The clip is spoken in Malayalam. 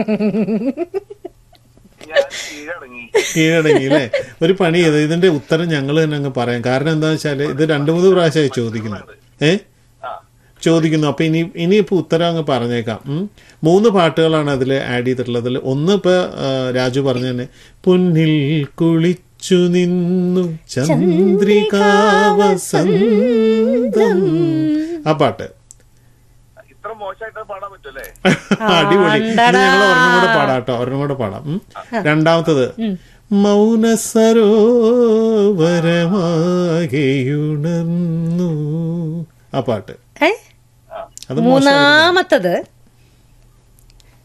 ഞാൻ കീഴടങ്ങി കീഴടങ്ങി അല്ലേ ഒരു പണി ചെയ്ത് ഇതിന്റെ ഉത്തരം ഞങ്ങൾ തന്നെ അങ്ങ് പറയാം കാരണം എന്താ വെച്ചാല് ഇത് രണ്ടു മൂന്ന് പ്രാവശ്യമായി ചോദിക്കുന്നത് ഏ ആ ചോദിക്കുന്നു അപ്പൊ ഇനി ഇനിയിപ്പോ ഉത്തരം അങ്ങ് പറഞ്ഞേക്കാം ഉം. മൂന്ന് പാട്ടുകളാണ് അതിൽ ആഡ് ചെയ്തിട്ടുള്ളത് അതിൽ ഒന്ന് ഇപ്പൊ ആ, രാജു പറഞ്ഞ തന്നെ പൊന്നിൽ കുളിച്ചു നിന്നു ചന്ദ്രികാവസന്തം ആ പാട്ട് ഇത്ര മോശമായിട്ട് പാടാൻ പറ്റൂലേ അടിപൊളി ഇത് ഞങ്ങൾ ഒരെണ്ണം കൂടെ പാടാം കേട്ടോ ഒരെണ്ണം കൂടെ പാടാം ഉം. രണ്ടാമത്തത് മൗന സരോവരമാകെയുണർന്നു ആ പാട്ട് ഏ അത് മൂന്നാമത്തത്